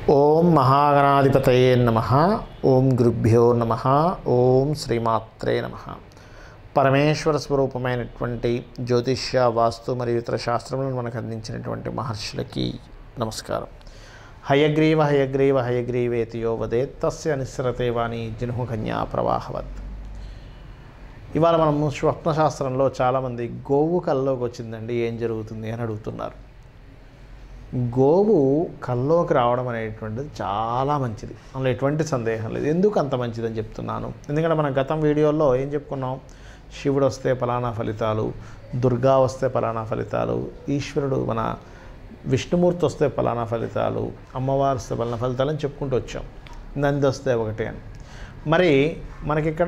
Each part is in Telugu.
ఓం మహాగణాధిపతయే నమ ఓం గురుభ్యో నమ ఓం శ్రీమాత్రే నమ పరమేశ్వర స్వరూపమైనటువంటి జ్యోతిష్య వాస్తు మరియు ఇతర శాస్త్రములను మనకు అందించినటువంటి మహర్షులకి నమస్కారం హయగ్రీవ హయగ్రీవ హయగ్రీవేతి యో వదేత్ తస్య నిస్సరతే వాణి జినుహు కన్యా ప్రవాహవత్ ఇవాళ మనము స్వప్నశాస్త్రంలో చాలామంది గోవు కల్లోకి వచ్చిందండి ఏం జరుగుతుంది అని అడుగుతున్నారు గోవు కల్లోకి రావడం అనేటువంటిది చాలా మంచిది అందులో ఎటువంటి సందేహం లేదు ఎందుకు అంత మంచిదని చెప్తున్నాను ఎందుకంటే మనం గతం వీడియోలో ఏం చెప్పుకున్నాం శివుడు వస్తే ఫలానా ఫలితాలు దుర్గా వస్తే ఫలానా ఫలితాలు ఈశ్వరుడు మన విష్ణుమూర్తి వస్తే ఫలానా ఫలితాలు అమ్మవారు వస్తే ఫలానా ఫలితాలు అని చెప్పుకుంటూ వచ్చాం నంది వస్తే ఒకటే అని మరి మనకిక్కడ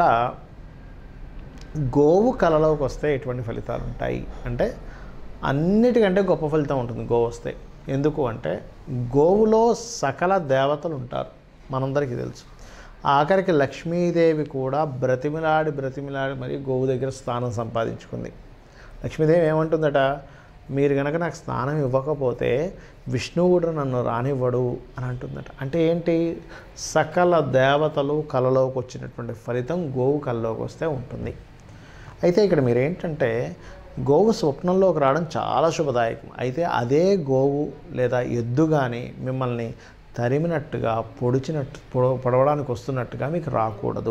గోవు కళలోకి వస్తే ఎటువంటి ఫలితాలు ఉంటాయి అంటే అన్నిటికంటే గొప్ప ఫలితం ఉంటుంది గోవు వస్తే ఎందుకు అంటే గోవులో సకల దేవతలు ఉంటారు మనందరికీ తెలుసు ఆఖరికి లక్ష్మీదేవి కూడా బ్రతిమిలాడి బ్రతిమిలాడి మరి గోవు దగ్గర స్థానం సంపాదించుకుంది లక్ష్మీదేవి ఏమంటుందట మీరు కనుక నాకు స్నానం ఇవ్వకపోతే విష్ణువు కూడా నన్ను రానివ్వడు అని అంటుందట అంటే ఏంటి సకల దేవతలు కళలోకి వచ్చినటువంటి ఫలితం గోవు కళలోకి వస్తే ఉంటుంది అయితే ఇక్కడ మీరు ఏంటంటే గోవు స్వప్నంలోకి రావడం చాలా శుభదాయకం అయితే అదే గోవు లేదా ఎద్దు కానీ మిమ్మల్ని తరిమినట్టుగా పొడిచినట్టు పొడ పొడవడానికి వస్తున్నట్టుగా మీకు రాకూడదు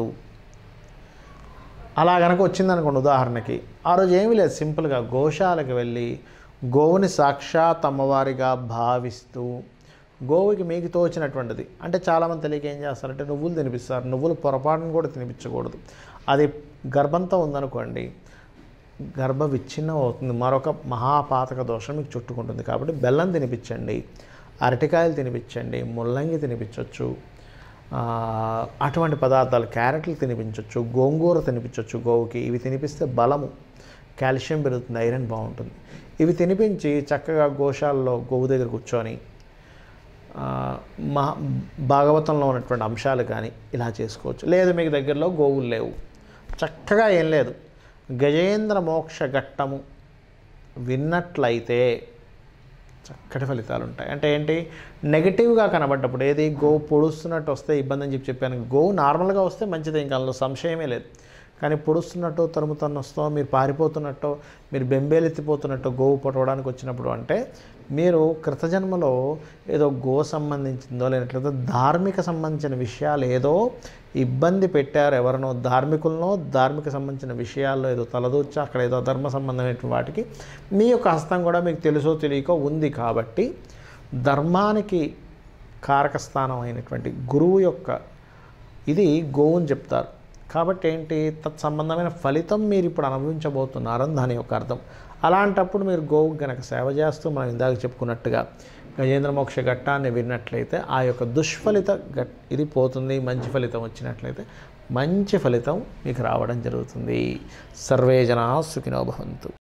అలా కనుక వచ్చిందనుకోండి ఉదాహరణకి ఆ రోజు ఏమీ లేదు సింపుల్గా గోశాలకు వెళ్ళి గోవుని సాక్షాత్ అమ్మవారిగా భావిస్తూ గోవుకి మీకు తోచినటువంటిది అంటే చాలామంది తెలియక ఏం చేస్తారంటే నువ్వులు తినిపిస్తారు నువ్వులు పొరపాటును కూడా తినిపించకూడదు అది గర్భంతో ఉందనుకోండి గర్భ విచ్ఛిన్నం అవుతుంది మరొక మహాపాతక దోషం మీకు చుట్టుకుంటుంది కాబట్టి బెల్లం తినిపించండి అరటికాయలు తినిపించండి ముల్లంగి తినిపించవచ్చు ఆ, అటువంటి పదార్థాలు క్యారెట్లు తినిపించవచ్చు గోంగూర తినిపించవచ్చు గోవుకి ఇవి తినిపిస్తే బలము కాల్షియం పెరుగుతుంది ఐరన్ బాగుంటుంది ఇవి తినిపించి చక్కగా గోశాలలో గోవు దగ్గర కూర్చొని ఆ, మహా భాగవతంలో ఉన్నటువంటి అంశాలు కానీ ఇలా చేసుకోవచ్చు లేదు మీకు దగ్గరలో గోవులు లేవు చక్కగా ఏం లేదు గజేంద్ర మోక్ష ఘట్టము విన్నట్లయితే చక్కటి ఫలితాలు ఉంటాయి అంటే ఏంటి నెగిటివ్గా కనబడ్డప్పుడు ఏది గోవు పొడుస్తున్నట్టు వస్తే ఇబ్బంది అని చెప్పి చెప్పాను గోవు నార్మల్గా వస్తే మంచిది ఇంకా అందులో సంశయమే లేదు కానీ పొడుస్తున్నట్టు తరుముతన్న వస్తో మీరు పారిపోతున్నట్టు మీరు బెంబేలెత్తిపోతున్నట్టు గోవు పొడవడానికి వచ్చినప్పుడు అంటే మీరు కృతజన్మలో ఏదో గో సంబంధించిందో లేనట్లయితే ధార్మిక సంబంధించిన విషయాలు ఏదో ఇబ్బంది పెట్టారు ఎవరినో ధార్మికులనో ధార్మిక సంబంధించిన విషయాల్లో ఏదో తలదూర్చి అక్కడ ఏదో ధర్మ సంబంధమైన వాటికి మీ యొక్క హస్తం కూడా మీకు తెలుసో తెలియకో ఉంది కాబట్టి ధర్మానికి కారకస్థానం అయినటువంటి గురువు యొక్క ఇది గోవుని చెప్తారు కాబట్టి ఏంటి తత్సంబంధమైన ఫలితం మీరు ఇప్పుడు అనుభవించబోతున్నారని దాని యొక్క అర్థం అలాంటప్పుడు మీరు గోవు గనక సేవ చేస్తూ మనం ఇందాక చెప్పుకున్నట్టుగా గజేంద్ర మోక్ష ఘట్టాన్ని విన్నట్లయితే ఆ యొక్క దుష్ఫలిత ఘట్ ఇది పోతుంది మంచి ఫలితం వచ్చినట్లయితే మంచి ఫలితం మీకు రావడం జరుగుతుంది సర్వే జనా సుఖినో భవంతు